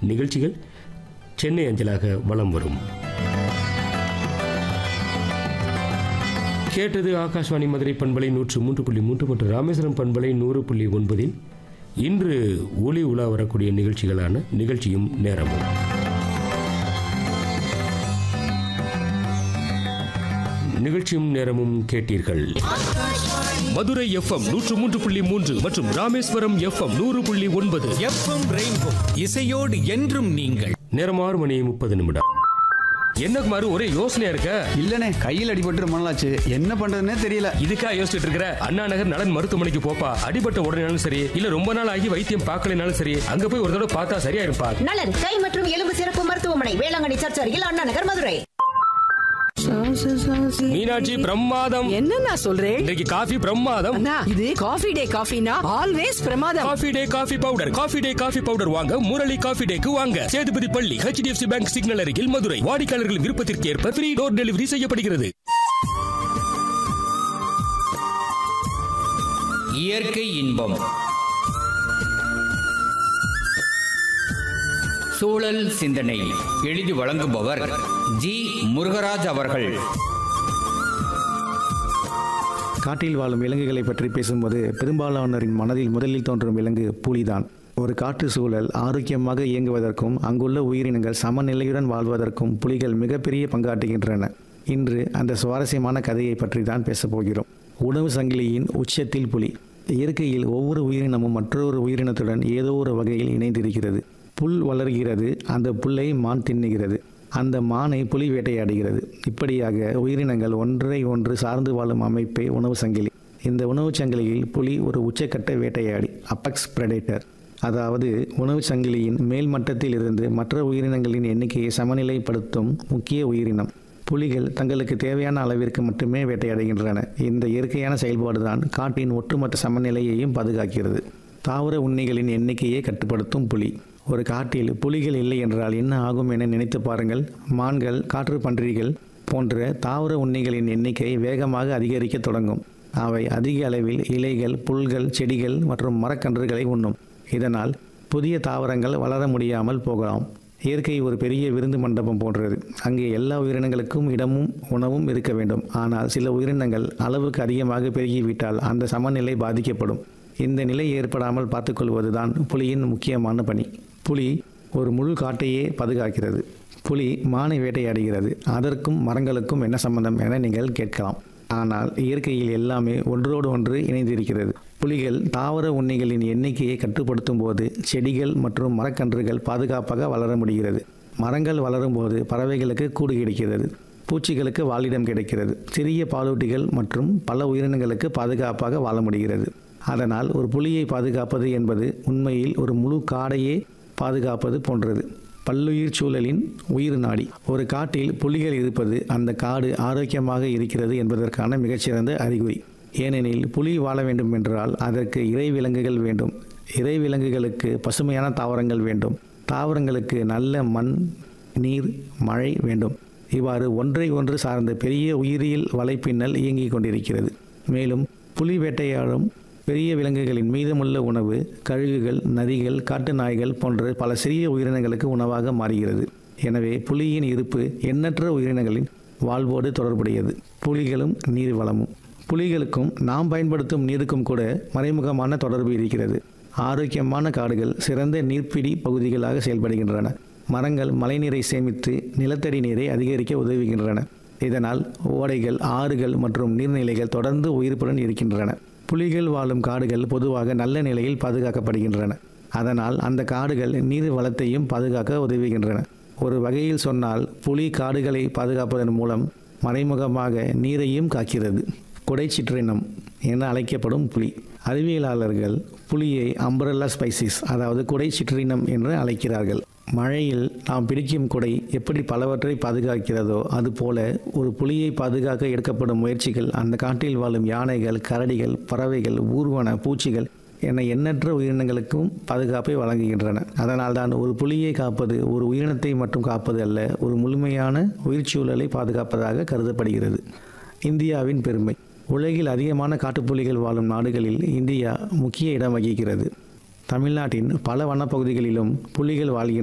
நிகழ்ச்சிகள் சென்னை அஞ்சலாக வலம் வரும் கேட்டது ஆகாஷ்வாணி மதுரை பண்பலை நூற்று மூன்று புள்ளி மூன்று மற்றும் ராமேஸ்வரம் பண்பலை நூறு புள்ளி ஒன்பதில் இன்று ஒளி உலா வரக்கூடிய நிகழ்ச்சிகளான நிகழ்ச்சியும் நேரமும் நிகழ்ச்சியும் நேரமும் கேட்டீர்கள் மதுரை எஃப்எம் நூற்று மூன்று புள்ளி மூன்று மற்றும் ராமேஸ்வரம் எஃப்எம் நூறு புள்ளி ஒன்பது எஃப்எம் ரெயின்போ இசையோடு என்றும் நீங்கள் நேரம் ஆறு மணி முப்பது நிமிடம் என்ன குமாரு ஒரே யோசனையா இருக்க இல்லனே கையில் அடிபட்டு மணலாச்சு என்ன பண்றதுன்னே தெரியல இதுக்கா யோசிச்சுட்டு இருக்கிற அண்ணா நகர் நலன் மருத்துவமனைக்கு போப்பா அடிபட்ட உடனேனாலும் சரி இல்ல ரொம்ப நாள் ஆகி வைத்தியம் பார்க்கலைனாலும் சரி அங்க போய் ஒரு தடவை பார்த்தா சரியா இருப்பா நலன் கை மற்றும் எலும்பு சிறப்பு மருத்துவமனை வேளாங்கண்ணி சர்ச் அருகில் அண்ணா நகர் மதுரை மீனாட்சி பிரமாதம் என்ன நான் சொல்றேன் இன்றைக்கு காஃபி பிரமாதம் அண்ணா இது காஃபி டே காஃபினா ஆல்வேஸ் பிரமாதம் coffee day coffee powder coffee day coffee powder வாங்க முரளி காஃபி டேக்கு வாங்க சேதுபதி பள்ளி ஹெச்டிஎஃப்சி பேங்க் சிக்னல் அருகில் மதுரை வாடிக்கையாளர்கள் விருப்பத்திற்கு ஏற்ப ஃப்ரீ டோர் டெலிவரி செய்யப்படுகிறது இயற்கை இன்பம் சூழல் சிந்தனை எழுதி வழங்குபவர் ஜி முருகராஜ் அவர்கள் காட்டில் வாழும் விலங்குகளை பற்றி பேசும்போது பெரும்பாலானோரின் மனதில் முதலில் தோன்றும் விலங்கு புலிதான் ஒரு காற்று சூழல் ஆரோக்கியமாக இயங்குவதற்கும் அங்குள்ள உயிரினங்கள் சமநிலையுடன் வாழ்வதற்கும் புலிகள் மிகப்பெரிய பங்காற்றுகின்றன இன்று அந்த சுவாரஸ்யமான கதையை பற்றி தான் பேசப் போகிறோம் உணவு சங்கிலியின் உச்சத்தில் புலி இயற்கையில் ஒவ்வொரு உயிரினமும் மற்றொரு உயிரினத்துடன் ஏதோ ஒரு வகையில் இணைந்திருக்கிறது புல் வளர்கிறது அந்த புல்லை மான் தின்னுகிறது அந்த மானை புலி வேட்டையாடுகிறது இப்படியாக உயிரினங்கள் ஒன்றை ஒன்று சார்ந்து வாழும் அமைப்பே உணவு சங்கிலி இந்த உணவு சங்கிலியில் புலி ஒரு உச்சக்கட்ட வேட்டையாடி அப்பக்ஸ் பிரெடேட்டர் அதாவது உணவு சங்கிலியின் மேல் மட்டத்தில் இருந்து மற்ற உயிரினங்களின் எண்ணிக்கையை சமநிலைப்படுத்தும் முக்கிய உயிரினம் புலிகள் தங்களுக்கு தேவையான அளவிற்கு மட்டுமே வேட்டையாடுகின்றன இந்த இயற்கையான செயல்பாடுதான் காட்டின் ஒட்டுமொத்த சமநிலையையும் பாதுகாக்கிறது தாவர உண்ணிகளின் எண்ணிக்கையை கட்டுப்படுத்தும் புலி ஒரு காட்டில் புலிகள் இல்லை என்றால் என்ன ஆகும் என நினைத்து பாருங்கள் மான்கள் காற்று பன்றிகள் போன்ற தாவர உண்ணிகளின் எண்ணிக்கை வேகமாக அதிகரிக்க தொடங்கும் அவை அதிக அளவில் இலைகள் புல்கள் செடிகள் மற்றும் மரக்கன்றுகளை உண்ணும் இதனால் புதிய தாவரங்கள் வளர முடியாமல் போகலாம் இயற்கை ஒரு பெரிய விருந்து மண்டபம் போன்றது அங்கே எல்லா உயிரினங்களுக்கும் இடமும் உணவும் இருக்க வேண்டும் ஆனால் சில உயிரினங்கள் அளவுக்கு அதிகமாக பெருகிவிட்டால் அந்த சமநிலை பாதிக்கப்படும் இந்த நிலை ஏற்படாமல் பார்த்துக்கொள்வதுதான் புலியின் முக்கியமான பணி புலி ஒரு முழு காட்டையே பாதுகாக்கிறது புலி மானை வேட்டையாடுகிறது அதற்கும் மரங்களுக்கும் என்ன சம்பந்தம் என நீங்கள் கேட்கலாம் ஆனால் இயற்கையில் எல்லாமே ஒன்றோடு ஒன்று இணைந்திருக்கிறது புலிகள் தாவர உண்ணிகளின் எண்ணிக்கையை கட்டுப்படுத்தும் போது செடிகள் மற்றும் மரக்கன்றுகள் பாதுகாப்பாக வளர முடிகிறது மரங்கள் வளரும் போது பறவைகளுக்கு கூடு கிடைக்கிறது பூச்சிகளுக்கு வாழிடம் கிடைக்கிறது சிறிய பாலூட்டிகள் மற்றும் பல உயிரினங்களுக்கு பாதுகாப்பாக வாழ முடிகிறது அதனால் ஒரு புலியை பாதுகாப்பது என்பது உண்மையில் ஒரு முழு காடையே பாதுகாப்பது போன்றது பல்லுயிர் சூழலின் உயிர் நாடி ஒரு காட்டில் புலிகள் இருப்பது அந்த காடு ஆரோக்கியமாக இருக்கிறது என்பதற்கான மிகச்சிறந்த அறிகுறி ஏனெனில் புலி வாழ வேண்டும் என்றால் அதற்கு இறை விலங்குகள் வேண்டும் இறை விலங்குகளுக்கு பசுமையான தாவரங்கள் வேண்டும் தாவரங்களுக்கு நல்ல மண் நீர் மழை வேண்டும் இவ்வாறு ஒன்றை ஒன்று சார்ந்த பெரிய உயிரியல் வலைப்பின்னல் இயங்கிக் கொண்டிருக்கிறது மேலும் புலி வேட்டையாடும் பெரிய விலங்குகளின் மீதமுள்ள உணவு கழுகுகள் நரிகள் காட்டு நாய்கள் போன்ற பல சிறிய உயிரினங்களுக்கு உணவாக மாறுகிறது எனவே புலியின் இருப்பு எண்ணற்ற உயிரினங்களின் வாழ்வோடு தொடர்புடையது புலிகளும் நீர் வளமும் புலிகளுக்கும் நாம் பயன்படுத்தும் நீருக்கும் கூட மறைமுகமான தொடர்பு இருக்கிறது ஆரோக்கியமான காடுகள் சிறந்த நீர்ப்பிடி பகுதிகளாக செயல்படுகின்றன மரங்கள் மழைநீரை சேமித்து நிலத்தடி நீரை அதிகரிக்க உதவுகின்றன இதனால் ஓடைகள் ஆறுகள் மற்றும் நீர்நிலைகள் தொடர்ந்து உயிர்ப்புடன் இருக்கின்றன புலிகள் வாழும் காடுகள் பொதுவாக நல்ல நிலையில் பாதுகாக்கப்படுகின்றன அதனால் அந்த காடுகள் நீர் வளத்தையும் பாதுகாக்க உதவுகின்றன ஒரு வகையில் சொன்னால் புலி காடுகளை பாதுகாப்பதன் மூலம் மறைமுகமாக நீரையும் காக்கிறது குடை சிற்றினம் என அழைக்கப்படும் புலி அறிவியலாளர்கள் புலியை அம்பரல்லா ஸ்பைசிஸ் அதாவது குடை சிற்றினம் என்று அழைக்கிறார்கள் மழையில் நாம் பிடிக்கும் குடை எப்படி பலவற்றை பாதுகாக்கிறதோ அதுபோல ஒரு புலியை பாதுகாக்க எடுக்கப்படும் முயற்சிகள் அந்த காட்டில் வாழும் யானைகள் கரடிகள் பறவைகள் ஊர்வன பூச்சிகள் என எண்ணற்ற உயிரினங்களுக்கும் பாதுகாப்பை வழங்குகின்றன அதனால்தான் ஒரு புலியை காப்பது ஒரு உயிரினத்தை மட்டும் காப்பது அல்ல ஒரு முழுமையான உயிர்ச்சூழலை பாதுகாப்பதாக கருதப்படுகிறது இந்தியாவின் பெருமை உலகில் அதிகமான காட்டுப்புலிகள் வாழும் நாடுகளில் இந்தியா முக்கிய இடம் வகிக்கிறது தமிழ்நாட்டின் பல வனப்பகுதிகளிலும் புலிகள் வாழ்கின்றன